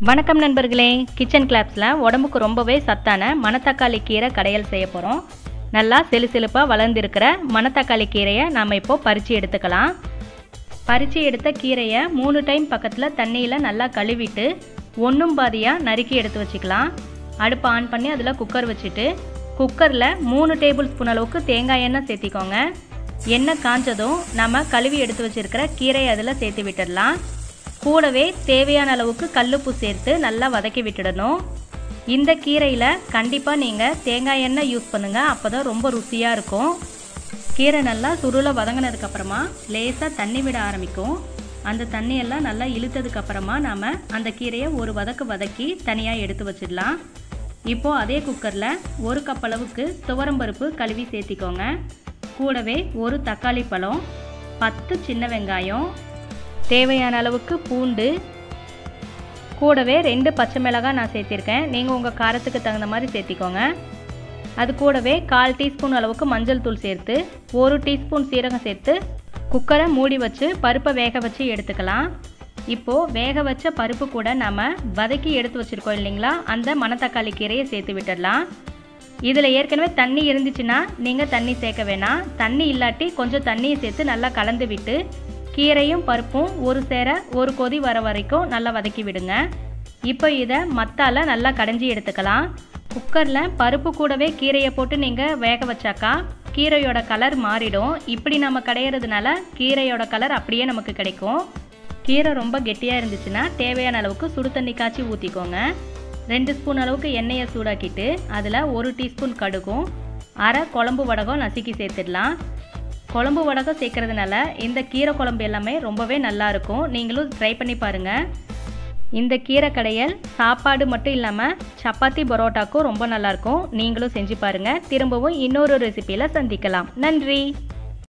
வணக்கம் நண்பர்களே கிச்சன் கிளாப்ஸில் உடம்புக்கு ரொம்பவே சத்தான மணத்தக்காளி கீரை கடையல் செய்ய போகிறோம் நல்லா செழு செழுப்பாக வளர்ந்துருக்கிற மணத்தக்காளி கீரையை நாம் இப்போ பறித்து எடுத்துக்கலாம் பறித்து எடுத்த கீரையை மூணு டைம் பக்கத்தில் தண்ணியில் நல்லா கழுவிட்டு ஒன்றும் பாதியாக நறுக்கி எடுத்து வச்சுக்கலாம் அடுப்பை ஆன் பண்ணி அதில் குக்கர் வச்சுட்டு குக்கரில் மூணு டேபிள் ஸ்பூன் அளவுக்கு தேங்காய் எண்ணெய் சேர்த்திக்கோங்க எண்ணெய் காஞ்சதும் நம்ம கழுவி எடுத்து வச்சுருக்கிற கீரையை அதில் சேர்த்து விட்டுடலாம் கூடவே தேவையான அளவுக்கு கல்லுப்பு சேர்த்து நல்லா வதக்கி விட்டுடணும் இந்த கீரையில் கண்டிப்பாக நீங்கள் தேங்காய் எண்ணெய் யூஸ் பண்ணுங்கள் அப்போ தான் ரொம்ப ருசியாக இருக்கும் கீரை நல்லா சுருளை வதங்கினதுக்கப்புறமா லேசாக தண்ணி விட ஆரம்பிக்கும் அந்த தண்ணியெல்லாம் நல்லா இழுத்ததுக்கப்புறமா நாம் அந்த கீரையை ஒரு வதக்கு வதக்கி தனியாக எடுத்து வச்சிடலாம் இப்போது அதே குக்கரில் ஒரு கப் அளவுக்கு துவரம்பருப்பு கழுவி சேர்த்திக்கோங்க கூடவே ஒரு தக்காளி பழம் பத்து சின்ன வெங்காயம் தேவையான அளவுக்கு பூண்டு கூடவே ரெண்டு பச்சை மிளகாய் நான் சேர்த்திருக்கேன் நீங்கள் உங்கள் காரத்துக்கு தகுந்த மாதிரி சேர்த்திக்கோங்க அது கூடவே கால் டீஸ்பூன் அளவுக்கு மஞ்சள் தூள் சேர்த்து ஒரு டீஸ்பூன் சீரகம் சேர்த்து குக்கரை மூடி வச்சு பருப்பை வேக வச்சு எடுத்துக்கலாம் இப்போது வேக வச்ச பருப்பு கூட நம்ம வதக்கி எடுத்து வச்சுருக்கோம் இல்லைங்களா அந்த மணத்தக்காளி கீரையை சேர்த்து விட்டுடலாம் இதில் ஏற்கனவே தண்ணி இருந்துச்சுன்னா நீங்கள் தண்ணி சேர்க்க வேணாம் தண்ணி இல்லாட்டி கொஞ்சம் தண்ணியை சேர்த்து நல்லா கலந்து விட்டு கீரையும் பருப்பும் ஒரு சேர ஒரு கொதி வர வரைக்கும் நல்லா வதக்கி விடுங்க இப்போ இதை மத்தால நல்லா கடைஞ்சி எடுத்துக்கலாம் குக்கரில் பருப்பு கூடவே கீரையை போட்டு நீங்கள் வேக வச்சாக்கா கீரையோட கலர் மாறிடும் இப்படி நம்ம கடையிறதுனால கீரையோட கலர் அப்படியே நமக்கு கிடைக்கும் கீரை ரொம்ப கெட்டியாக இருந்துச்சுன்னா தேவையான அளவுக்கு சுடு தண்ணி காய்ச்சி ஊற்றிக்கோங்க ரெண்டு ஸ்பூன் அளவுக்கு எண்ணெயை சூடாக்கிட்டு அதில் ஒரு டீஸ்பூன் கடுகும் அரை குழம்பு வடகம் நசுக்கி சேர்த்துடலாம் குழம்பு வடகம் சேர்க்கறதுனால இந்த கீரை குழம்பு எல்லாமே ரொம்பவே நல்லா இருக்கும் நீங்களும் ட்ரை பண்ணி பாருங்கள் இந்த கீரை கடையல் சாப்பாடு மட்டும் இல்லாமல் சப்பாத்தி பரோட்டாக்கும் ரொம்ப நல்லாயிருக்கும் நீங்களும் செஞ்சு பாருங்கள் திரும்பவும் இன்னொரு ரெசிப்பியில் சந்திக்கலாம் நன்றி